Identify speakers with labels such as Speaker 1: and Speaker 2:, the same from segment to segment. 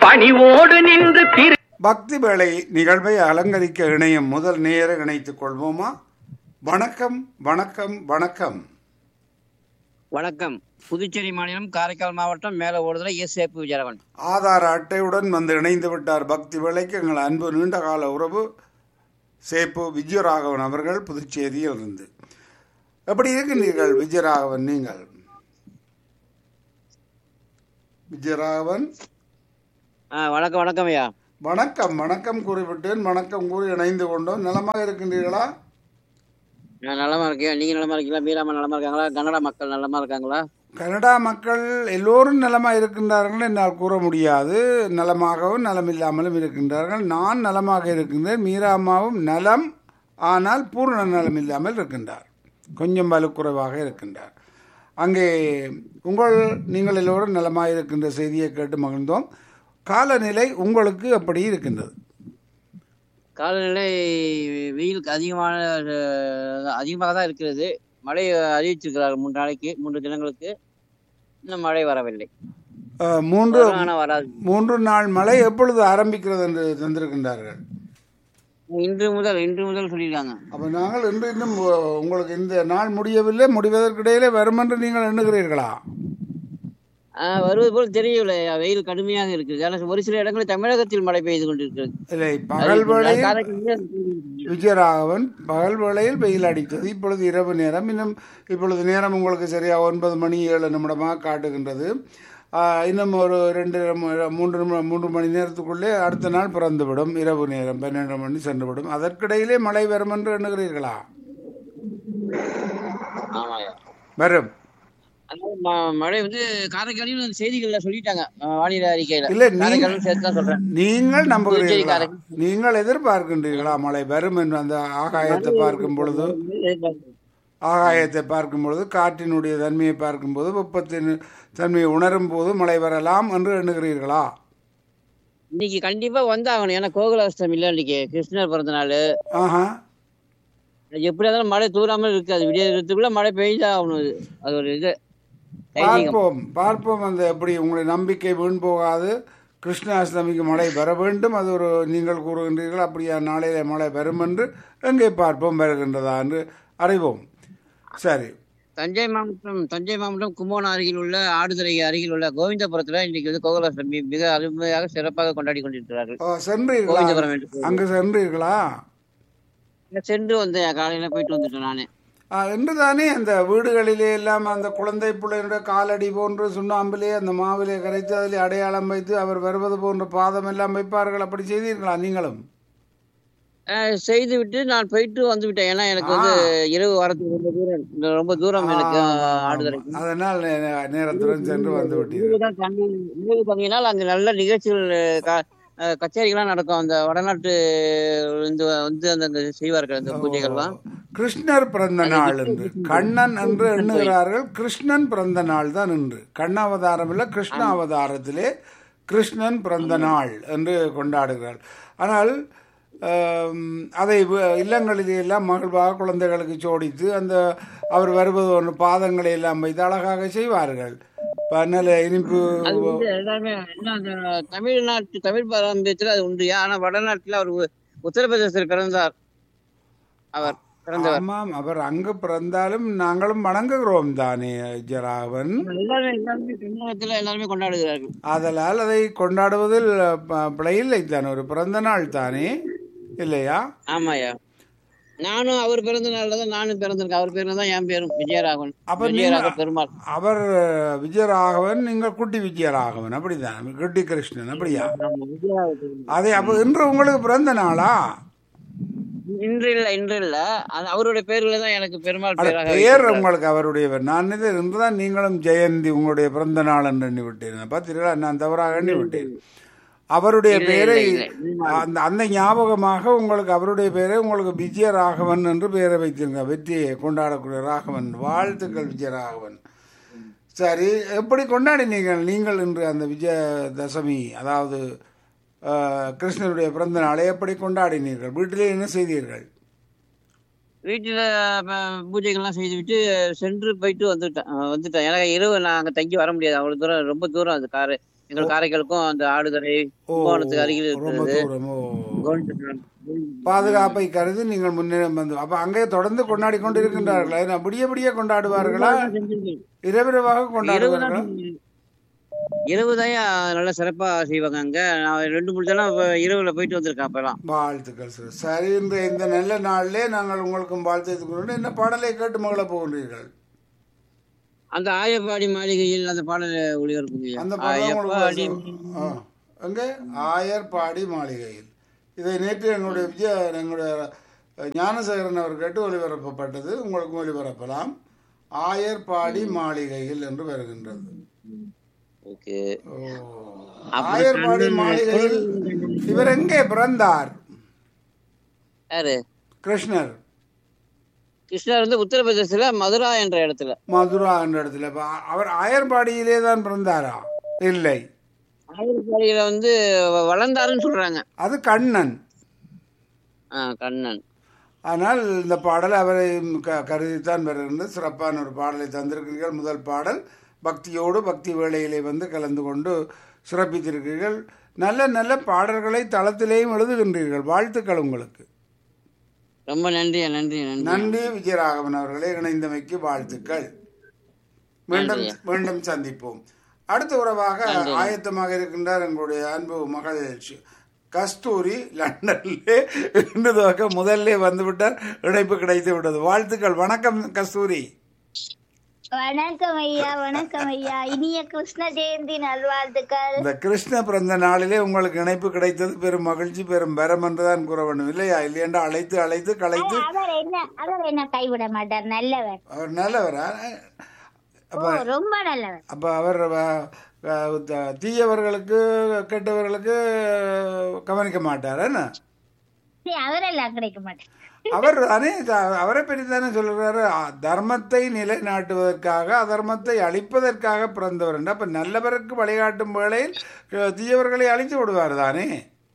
Speaker 1: பணிவோடு நின்று திரு
Speaker 2: பக்தி வேளை நிகழ்வை அலங்கரிக்க இணையும் முதல் நேர இணைத்துக் கொள்வோமா வணக்கம் வணக்கம் வணக்கம்
Speaker 3: வணக்கம் புதுச்சேரி மாநிலம் காரைக்கால் மாவட்டம் மேல ஓடுதல எஸ் ஏபி விஜயராவன்
Speaker 2: ஆதார அட்டையுடன் வந்து இணைந்து விட்டார் பக்தி வேளைக்கு எங்கள் அன்பு நீண்டகால உறவு சேப்பு விஜயராகவன் அவர்கள் புதுச்சேரியில் இருந்து எப்படி இருக்கின்றீர்கள் விஜயராகவன் நீங்கள் விஜயராகவன்
Speaker 3: ஆ, வணக்கம் வணக்கம் ஐயா
Speaker 2: வணக்கம் வணக்கம் கூறிவிட்டேன் வணக்கம் கூறி இணைந்து கொண்டோம் நலமாக இருக்கின்றீர்களா
Speaker 3: நான் நலமா இருக்கேன் நீங்க நலமா இருக்கீங்களா மீராமா நலமா இருக்காங்களா கன்னடா மக்கள் நலமா இருக்காங்களா
Speaker 2: கனடா மக்கள் எல்லோரும் நலமாக இருக்கின்றார்கள் என்னால் கூற முடியாது நலமாகவும் நலமில்லாமலும் இருக்கின்றார்கள் நான் நலமாக இருக்கின்றேன் மீரா அம்மாவும் நலம் ஆனால் பூர்ண நலம் இல்லாமல் இருக்கின்றார் கொஞ்சம் வலுக்குறைவாக இருக்கின்றார் அங்கே உங்கள் நீங்கள் எல்லோரும் நலமாக இருக்கின்ற செய்தியை கேட்டு மகிழ்ந்தோம் காலநிலை உங்களுக்கு எப்படி இருக்கின்றது
Speaker 3: காலநிலை வெயில் அதிகமான அஹ், அதிகமாக தான் இருக்கிறது மழை அறிவிச்சிருக்கிறார்கள் மூன்று நாளைக்கு மூன்று தினங்களுக்கு இன்னும் மழை வரவில்லை
Speaker 2: அஹ், மூன்று
Speaker 3: வரும், ஆனா வராது
Speaker 2: மூன்று நாள் மழை எப்பொழுது ஆரம்பிக்கிறது என்று தந்திருக்கின்றார்கள்
Speaker 3: இன்று முதல் இன்று முதல் சொல்லியிருக்காங்க
Speaker 2: அப்ப நாங்கள் இன்று இன்னும் உ- உங்களுக்கு இந்த நாள் முடியவில்லை முடிவதற்கிடையிலே வரும் என்று நீங்கள் எண்ணுகிறீர்களா
Speaker 3: ஆஹ், வருவது போல் தெரியவில்லை வெயில் கடுமையாக இருக்குது ஆனால் ஒரு சில இடங்களில் தமிழகத்தில் மழை பெய்து கொண்டிருக்கிறது
Speaker 2: இல்லை பகல் வேளையில்
Speaker 3: காரைக்கால்
Speaker 2: விஜயராகவன் பகல் வேளையில் வெயில் அடித்தது இப்பொழுது இரவு நேரம் இன்னும் இப்பொழுது நேரம் உங்களுக்கு சரியா ஒன்பது மணி ஏழு நிமிடமாக காட்டுகின்றது ஆஹ், இன்னும் ஒரு ரெண்டு ம- மூன்று நிமி- மூன்று மணி நேரத்துக்குள்ளே அடுத்த நாள் பிறந்துவிடும் இரவு நேரம் பன்னெண்டு மணி சென்றுவிடும் அதற்கிடையிலே மழை வரும் என்று எண்ணுகிறீர்களா
Speaker 3: ஆமாயா
Speaker 2: வரும்
Speaker 3: அதனால ம- மழை வந்து காரைக்காலையும் அந்த செய்திகள்ல சொல்லிட்டாங்க அஹ் வானிலை அறிக்கையில
Speaker 2: இல்ல, நீ-
Speaker 3: காரைக்காலும் சேர்த்து தான் சொல்றேன்
Speaker 2: நீங்கள் நம்புகிறீர்களா
Speaker 3: புதுச்சேரிக்காரங்க.
Speaker 2: நீங்கள் எதிர்பார்க்கின்றீர்களா மழை வரும் என்று அந்த ஆகாயத்தை பார்க்கும் பொழுது ஆகாயத்தை பார்க்கும் பொழுது காற்றினுடைய தன்மையை பார்க்கும்போது வெப்பத்தின் தன்மையை உணரும் போது மழை வரலாம் என்று எண்ணுகிறீர்களா
Speaker 3: இன்னைக்கு கண்டிப்பா வந்தாகணும் ஏன்னா கோகுலாஷ்டமி இல்ல இன்னைக்கு கிருஷ்ணர் பிறந்த நாள்
Speaker 2: ஆஹா
Speaker 3: எப்படி இருந்தாலும் மழை தூராமல் இருக்காது விடியறதுக்குள்ள மழை பெய்தா ஆகணும் அது அது ஒரு இது ஐதீகம்
Speaker 2: பார்ப்போம் பார்ப்போம் அந்த எப்படி உங்களுடைய நம்பிக்கை வீண் போகாது கிருஷ்ணாஷ்டமிக்கு மழை வர வேண்டும் அது ஒரு நீங்கள் கூறுகின்றீர்கள் அப்படியா நாளையிலே மழை வரும் என்று எங்கே பார்ப்போம் வருகின்றதா என்று அறிவோம் சரி
Speaker 3: தஞ்சை மாவட்டம் தஞ்சை மாவட்டம் கும்போணம் அருகில் உள்ள ஆடுதுறை அருகில் உள்ள கோவிந்தபுரத்துல இன்னைக்கு வந்து கோகுலாஷ்டமி மிக அருமையாக சிறப்பாக கொண்டாடி கொண்டிருக்கிறார்கள்
Speaker 2: ஓ, சென்றீர்களா
Speaker 3: கோவிந்தபுரம் என்று
Speaker 2: அங்கு சென்றீர்களா
Speaker 3: சென்று வந்தேன் காலையில போயிட்டு வந்துட்டேன் நானு
Speaker 2: ஆ, இன்றுதானே அந்த வீடுகளிலே எல்லாம் அந்த குழந்தை பிள்ளையினுடைய காலடி போன்று சுண்ணாம்பிலே அந்த மாவிலே கரைத்து அதிலே அடையாளம் வைத்து அவர் வருவது போன்ற பாதம் எல்லாம் வைப்பார்கள் அப்படி செய்தீர்களா நீங்களும்
Speaker 3: அஹ் செய்து விட்டு நான் போயிட்டு வந்து விட்டேன் ஏன்னா எனக்கு வந்து இரவு வரதுக்கு ரொம்ப தூரம் இந்த ரொம்ப தூரம் எனக்கு
Speaker 2: ஆ,
Speaker 3: ஆடுதுறைக்கு
Speaker 2: அதனால் நே- நேரத்துடன் சென்று வந்து விட்டீர்கள்
Speaker 3: இரவு தான் தங்கி இரவு தங்கினால் அங்க நல்ல நிகழ்ச்சிகள் க- அஹ் கச்சேரிகள்லாம் நடக்கும் அந்த வடநாட்டு இருந்து வந்து அந்த அந்த செய்வார்கள் அந்த பூஜைகள்லாம்
Speaker 2: கிருஷ்ணர் பிறந்த நாள் என்று கண்ணன் என்று எண்ணுகிறார்கள் கிருஷ்ணன் பிறந்த நாள் தான் இன்று கண்ண அவதாரம் இல்லை கிருஷ்ண அவதாரத்திலே கிருஷ்ணன் பிறந்த நாள் என்று கொண்டாடுகிறார்கள் ஆனால் ஆம், அதை வ- இல்லங்களிலே எல்லாம் மகிழ்வாக குழந்தைகளுக்கு சோடித்து அந்த அவர் வருவது ஒன்று பாதங்களை எல்லாம் வைத்து அழகாக செய்வார்கள் ப- நல்ல இனிப்பு
Speaker 3: அது வந்து எல்லாருமே என்ன அந்த தமிழ்நாட்டு தமிழ் பாரம்பரியத்துல அது உண்டு ஆனா வடநாட்டுல அவர் உ- உத்தரப்பிரதேசத்தில் பிறந்தார் அவர் பிறந்தவர்
Speaker 2: ஆமாம் அவர் அங்கு பிறந்தாலும் நாங்களும் வணங்குகிறோம் தானே ஜராவன்
Speaker 3: எல்லாருமே எல்லாருமே தமிழகத்துல எல்லாருமே கொண்டாடுகிறார்கள்
Speaker 2: ஆதலால் அதை கொண்டாடுவதில் ப- பிழையில்லை தானே ஒரு பிறந்த நாள் தானே இல்லையா
Speaker 3: ஆமாயா நானும் அவர் பிறந்த நாள்ல தான் நானும் பிறந்திருக்கேன் அவர் பேர்ல தான் என் பேரும் விஜயராகவன்
Speaker 2: அப்ப
Speaker 3: விஜயராக
Speaker 2: நீங்க-
Speaker 3: பெருமாள்
Speaker 2: அவர் விஜயராகவன் நீங்கள் குட்டி விஜயராகவன் அப்படிதான் குட்டி கிருஷ்ணன் அப்படியா
Speaker 3: ஆமா, விஜயராக பெருமாள்.
Speaker 2: அதே அப்ப இன்று உங்களுக்கு பிறந்த நாளா
Speaker 3: இன்று இல்ல இன்று இல்ல அது அவருடைய பேர்ல தான் எனக்கு பெருமாள்
Speaker 2: அட,
Speaker 3: பேராக
Speaker 2: பெயர்
Speaker 3: வைத்திருக்கிறார்.
Speaker 2: உங்களுக்கு அவருடைய பேர். நான் இது இன்றுதான் நீங்களும் ஜெயந்தி உங்களுடைய பிறந்த நாள் என்று எண்ணி விட்டேன் பார்த்தீர்களா நான் தவறாக எண்ணி விட்டேன் அவருடைய
Speaker 3: இல்லை,
Speaker 2: பெயரை
Speaker 3: இல்லை, இல்லை.
Speaker 2: அந்த அந்த ஞாபகமாக உங்களுக்கு அவருடைய பெயரை உங்களுக்கு விஜய ராகவன் என்று பெயரை வைத்திருங்க வெற்றியை கொண்டாடக்கூடிய ராகவன் வாழ்த்துக்கள் விஜய ராகவன் சரி எப்படி கொண்டாடினீர்கள் நீங்கள் இன்று அந்த விஜய தசமி அதாவது அஹ், கிருஷ்ணருடைய பிறந்த நாளை எப்படி கொண்டாடினீர்கள் வீட்டிலே என்ன செய்தீர்கள்
Speaker 3: வீட்டுல ப- பூஜைகள்லாம் செய்து விட்டு சென்று போயிட்டு வந்துட்டேன் அஹ் வந்துட்டேன் எனக்கு இரவு நான் அங்க தங்கி வர முடியாது அவ்வளவு தூரம் ரொம்ப தூரம் அது காரு எங்கள் காரைக்காலுக்கும் அந்த ஆடுதுறை
Speaker 2: ஓ
Speaker 3: கும்பகோணத்துக்கு அருகில்
Speaker 2: ரொம்ப
Speaker 3: இருக்கிறது
Speaker 2: தூரம் ஓ
Speaker 3: கோவிந்தபுரம்.
Speaker 2: பாதுகாப்பை கருதி நீங்கள் முன்னிடம் வந்து அப்ப அங்கே தொடர்ந்து கொண்டாடி கொண்டு இருக்கின்றார்களா என்ன விடிய விடிய கொண்டாடுவார்களா
Speaker 3: செஞ்சிருக்கேன்.
Speaker 2: இரவிரவாக
Speaker 3: இரவு
Speaker 2: கொண்டாடுவார்களா
Speaker 3: தான் இரவு தான் நல்லா சிறப்பா செய்வாங்க அங்க நான் ரெண்டு மூணு தடவை இப்ப இரவுல போயிட்டு வந்திருக்கேன் அப்பெல்லாம்
Speaker 2: வாழ்த்துக்கள் சார் சரி இந்த இந்த நல்ல நாளிலே நாங்கள் உங்களுக்கும் வாழ்த்து கொண்டு என்ன பாடலை கேட்டு மகள போகின்றீர்கள்
Speaker 3: அந்த ஆயப்பாடி மாளிகையில் அந்த பாடல் ஒளிபரப்புங்க
Speaker 2: அந்த பாடல்
Speaker 3: ஆயப்பாடி
Speaker 2: உங்களுக்கு ஆ. எங்கே ஆயர்பாடி மாளிகையில் இதை நேற்று எங்களுடைய விஜய எங்களுடைய ஞானசேகரன் அவர் கேட்டு ஒளிபரப்பப்பட்டது உங்களுக்கு ஒளிபரப்பலாம் ஆயர்பாடி மாளிகையில் என்று வருகின்றது
Speaker 3: ஓகே
Speaker 2: ஓ. ஆயர்பாடி மாளிகையில் இவர் எங்கே பிறந்தார்
Speaker 3: யாரு
Speaker 2: கிருஷ்ணர்
Speaker 3: கிருஷ்ணர் வந்து உத்தரப்பிரதேசத்துல மதுரா என்ற இடத்துல
Speaker 2: மதுரா என்ற இடத்துல அப்ப அவர் ஆயர்பாடியிலே தான் பிறந்தாரா இல்லை
Speaker 3: ஆயப்பாடியில வந்து வ- வளர்ந்தாருன்னு சொல்றாங்க
Speaker 2: அது கண்ணன்
Speaker 3: ஆ கண்ணன்
Speaker 2: ஆனால் இந்த பாடல் அவரை க கருதித்தான் வருகின்றது சிறப்பான ஒரு பாடலை தந்திருக்கிறீர்கள் முதல் பாடல் பக்தியோடு பக்தி வேளையிலே வந்து கலந்து கொண்டு சிறப்பித்திருக்கிறீர்கள் நல்ல நல்ல பாடல்களை தளத்திலேயும் எழுதுகின்றீர்கள் வாழ்த்துக்கள் உங்களுக்கு
Speaker 3: ரொம்ப நன்றி நன்றி நன்றி
Speaker 2: நன்றி விஜயராகவன் அவர்களே இணைந்தமைக்கு வாழ்த்துக்கள் மீண்டும் மீண்டும் சந்திப்போம் அடுத்த உறவாக ஆயத்தமாக இருக்கின்றார் எங்களுடைய அன்பு மகள் ஷி- கஸ்தூரி லண்டன்லே இன்று துவக்க முதல்ல வந்துவிட்டார் இணைப்பு கிடைத்து விட்டது வாழ்த்துக்கள் வணக்கம் கஸ்தூரி
Speaker 4: வணக்கம் ஐயா வணக்கம் ஐயா இனிய கிருஷ்ண ஜெயந்தி நல்வாழ்த்துக்கள்
Speaker 2: இந்த கிருஷ்ண பிறந்த நாளிலே உங்களுக்கு இணைப்பு கிடைத்தது பெரும் மகிழ்ச்சி பெரும் பெறம் என்றுதான் கூற வேண்டும் இல்லையா இல்லையென்றா அழைத்து அழைத்து கலைத்து
Speaker 4: அவர் என்ன அவர் என்ன கைவிட மாட்டார் நல்லவர்
Speaker 2: அவர் நல்லவரா
Speaker 4: ஓ ரொம்ப நல்லவர்
Speaker 2: அப்போ அவர் வ- வ- த- தீயவர்களுக்கு கெட்டவர்களுக்கு கவனிக்க மாட்டார் என்ன
Speaker 4: சரி, அவரெல்லாம் கிடைக்க மாட்டார்
Speaker 2: அவர் தானே த- அவரை பற்றி தானே சொல்கிறாரு அ- தர்மத்தை நிலைநாட்டுவதற்காக அதர்மத்தை அழிப்பதற்காக பிறந்தவர் என்று அப்ப நல்லவருக்கு வழிகாட்டும் வேளையில் அஹ், தீயவர்களை அழித்து விடுவார் தானே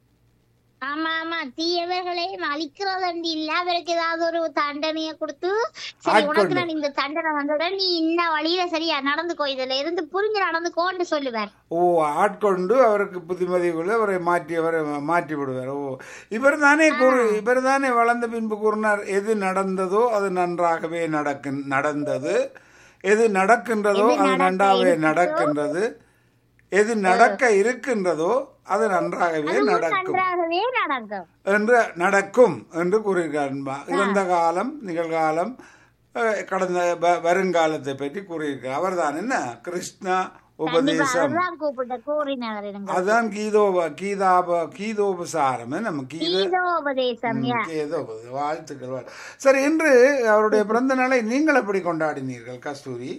Speaker 4: ஆமா ஆமா தீயவர்களையும் அழிக்கிறதண்டி இல்ல அவருக்கு ஏதாவது ஒரு தண்டனையை கொடுத்து சரி
Speaker 2: ஆட்கொண்டு.
Speaker 4: உனக்கு நான் இந்த தண்டனை வந்தவுடன் நீ இந்த வழியில சரியா நடந்துக்கோ இதுல இருந்து புரிஞ்சு நடந்துக்கோன்னு சொல்லுவார்
Speaker 2: ஓ ஆட்கொண்டு அவருக்கு புத்திமதிகளை அவரை மாற்றி அவரை மாற்றி விடுவார் ஓ இவர் தானே கூறு இவர் தானே வளர்ந்த பின்பு கூறினார் எது நடந்ததோ அது நன்றாகவே நடக்கு நடந்தது எது நடக்கின்றதோ அது நன்றாகவே நடக்கின்றது எது நடக்க இருக்கின்றதோ அது நன்றாகவே நடக்கும்
Speaker 4: நன்றாகவே நடக்கும்
Speaker 2: என்று நடக்கும் என்று கூறுகிறார் இறந்த காலம் நிகழ்காலம் அஹ், கடந்த வ- வருங்காலத்தை பற்றி கூறியிருக்கிறார் அவர்தான் என்ன கிருஷ்ணா உபதேசம்
Speaker 4: அவர்தான் கூப்பிட்ட கூறினவர் எனக்கு
Speaker 2: அதான் கீதோப கீதாப கீதோபசாரம் நம்ம கீத
Speaker 4: கீதோபதேசம் யா.
Speaker 2: ஏதோ வாழ்த்துக்கள் வாழ்- சரி இன்று அவருடைய பிறந்த நாளை நீங்கள் எப்படி கொண்டாடினீர்கள் கஸ்தூரி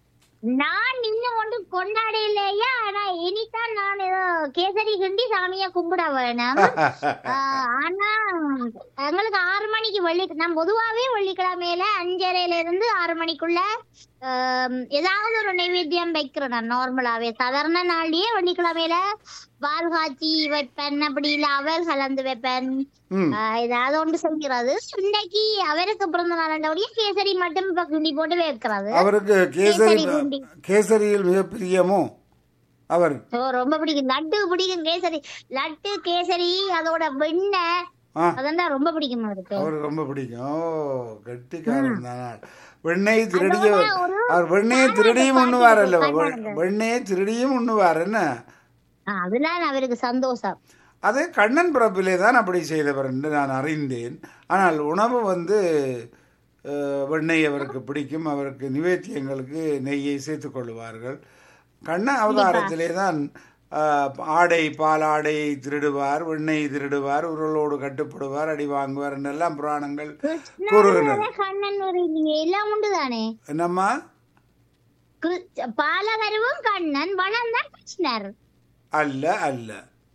Speaker 4: நான் இன்னும் ஒன்றும் கொண்டாடலையா ஆனா இனிதான் நான் ஏதோ கேசரி கிண்டி சாமிய கும்பிட வேணும் ஆஹ் ஆனா எங்களுக்கு ஆறு மணிக்கு வெள்ளி நான் பொதுவாவே வெள்ளிக்கிழமையில அஞ்சரையில இருந்து ஆறு மணிக்குள்ள ஆம், ஏதாவது ஒரு நைவேத்தியம் வைக்கிறேன் நான் நார்மலாவே சாதாரண நாள்லயே வெள்ளிக்கிழமையில பால் காய்ச்சி வைப்பேன் அப்படி இல்ல அவர் கலந்து வைப்பேன்
Speaker 2: ம்
Speaker 4: ஆஹ் ஏதாவது ஒன்று செய்கிறது இன்னைக்கு அவருக்கு பிறந்த நாள் கேசரி மட்டும் இப்ப கிண்டி போட்டு வைக்கிறது
Speaker 2: அவருக்கு கேசரி
Speaker 4: கேசரி பூண்டி.
Speaker 2: கேசரியில் மிக பிரியமோ அவர்
Speaker 4: ஓ ரொம்ப பிடிக்கும் லட்டு பிடிக்கும் கேசரி லட்டு கேசரி அதோட வெண்ணெய்
Speaker 2: ஆ
Speaker 4: அதெல்லாம் ரொம்ப பிடிக்கும் அவருக்கு
Speaker 2: அவருக்கு ரொம்ப பிடிக்கும் ஓ கெட்டிக்காரன் தான் வெண்ணெய் திருடிய
Speaker 4: அதோட ஒரு
Speaker 2: அவர் வெண்ணெயை
Speaker 4: பானை
Speaker 2: திருடியும்
Speaker 4: பாக்கெட்
Speaker 2: உண்ணுவார் அல்லவா
Speaker 4: பாக்கெட்.
Speaker 2: வெண்ணெயை திருடியும் உண்ணுவார் என்ன
Speaker 4: ஆ, அதெல்லாம் அவருக்கு சந்தோஷம்
Speaker 2: அது கண்ணன் பிறப்பிலே தான் அப்படி செய்தவர் என்று நான் அறிந்தேன் ஆனால் உணவு வந்து அஹ், வெண்ணெய் அவருக்கு பிடிக்கும் அவருக்கு நிவேத்தியங்களுக்கு நெய்யை சேர்த்துக் கொள்வார்கள் கண்ண அவதாரத்திலே தான் அஹ், ஆடை பாலாடையை திருடுவார் வெண்ணெய் திருடுவார் உருளோடு கட்டுப்படுவார் அடி வாங்குவார் என்றெல்லாம் புராணங்கள் கூறுகின்றன
Speaker 4: கண்ணன் ஒரு இல்லையே எல்லாம் உண்டு தானே
Speaker 2: என்னம்மா
Speaker 4: கிரு- பாலகருவும் கண்ணன் வளர்ந்தான் கிருஷ்ணர்
Speaker 2: அல்ல அல்ல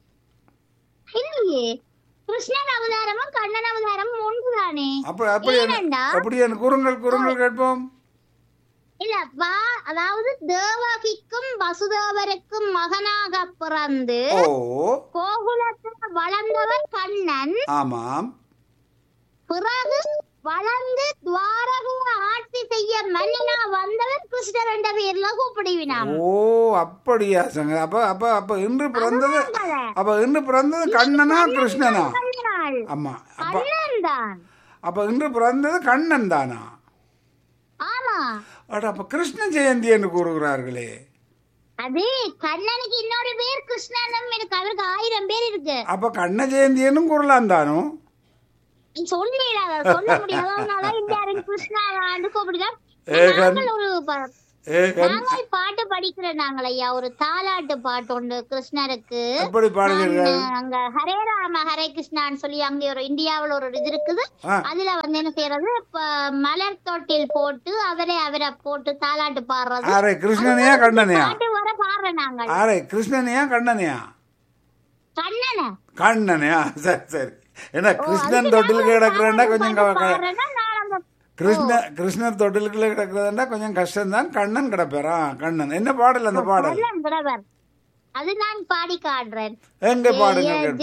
Speaker 4: இல்லையே கிருஷ்ணன் அவதாரமும் கண்ணன் அவதாரமும் ஒன்றுதானே
Speaker 2: அப்ப அப்படி என்ன-
Speaker 4: ஏனண்டா?
Speaker 2: அப்படி என்ன குறுங்கள் குறுங்கள் கேட்போம்
Speaker 4: இல்ல வா அதாவது தேவகிக்கும் வசுதேவருக்கும் மகனாக பிறந்து
Speaker 2: ஓ
Speaker 4: கோகுலத்தில் வளர்ந்தவர் கண்ணன்
Speaker 2: ஆமாம்
Speaker 4: பிறகு வளர்ந்து துவாரக ஆட்சி செய்ய மன்னனா வந்தவர் கிருஷ்ணர் என்ற பேர்ல கூப்பிடுவினாம்
Speaker 2: ஓ அப்படியா சங்க அப்ப அப்ப அப்ப இன்று பிறந்தது அப்ப இன்று பிறந்தது கண்ணனா கிருஷ்ணனா
Speaker 4: நாள்
Speaker 2: ஆமா அப்ப
Speaker 4: கண்ணன் தான்
Speaker 2: அப்ப இன்று பிறந்தது கண்ணன் தானா
Speaker 4: ஆமா
Speaker 2: அட அப்ப கிருஷ்ண ஜெயந்தி என்று கூறுகிறார்களே
Speaker 4: அது கண்ணனுக்கு இன்னொரு பேர் கிருஷ்ணனும் இருக்கு அவருக்கு ஆயிரம் பேர் இருக்கு
Speaker 2: அப்ப கண்ண ஜெயந்தின்னு கூறலாம் தானோ
Speaker 4: சொல்லிடாத சொல்ல முடியாது அதனால இந்தியாவின் கிருஷ்ணாவான்னு கூப்பிடுதான்
Speaker 2: ஏகன்.
Speaker 4: நாங்கள் ஒரு ப-
Speaker 2: ஏ கண்
Speaker 4: நாங்கள் பாட்டு படிக்கிறோம் நாங்கள் ஐயா ஒரு தாலாட்டு பாட்டு உண்டு கிருஷ்ணருக்கு
Speaker 2: எப்படி பாடுகிறீர்கள்
Speaker 4: நான் அங்க ஹரே ராம ஹரே கிருஷ்ணான்னு சொல்லி அங்க ஒரு இந்தியாவுல ஒரு இது இருக்குது
Speaker 2: ஆ.
Speaker 4: அதுல வந்து என்ன செய்யறது இப்ப மலர் தொட்டில் போட்டு அவரே அவரை போட்டு தாலாட்டு பாடுறது
Speaker 2: ஆரே கிருஷ்ணனையா கண்ணனையா
Speaker 4: பாட்டு வர பாடுறோம் நாங்கள்
Speaker 2: ஆரே கிருஷ்ணனையா கண்ணனையா
Speaker 4: கண்ணனை
Speaker 2: கண்ணனையா சரி சரி ஏன்னா கிருஷ்ணன் தொட்டிலுக்கு கிடக்குறேன்னா கொஞ்சம் க- க-
Speaker 4: பாடுறேன்னா நான் அந்த
Speaker 2: கிருஷ்ண கிருஷ்ணர் தொட்டிலுக்குள்ள கிடக்குறதுன்னா கொஞ்சம் கஷ்டம்தான் கண்ணன் கிடப்பாரா கண்ணன் என்ன பாடல் அந்த பாடல்
Speaker 4: கண்ணன் பிரதர் அது நான் பாடி காட்டுறேன்
Speaker 2: எங்க பாடுங்க
Speaker 4: ஜெய
Speaker 2: கேட்போம்.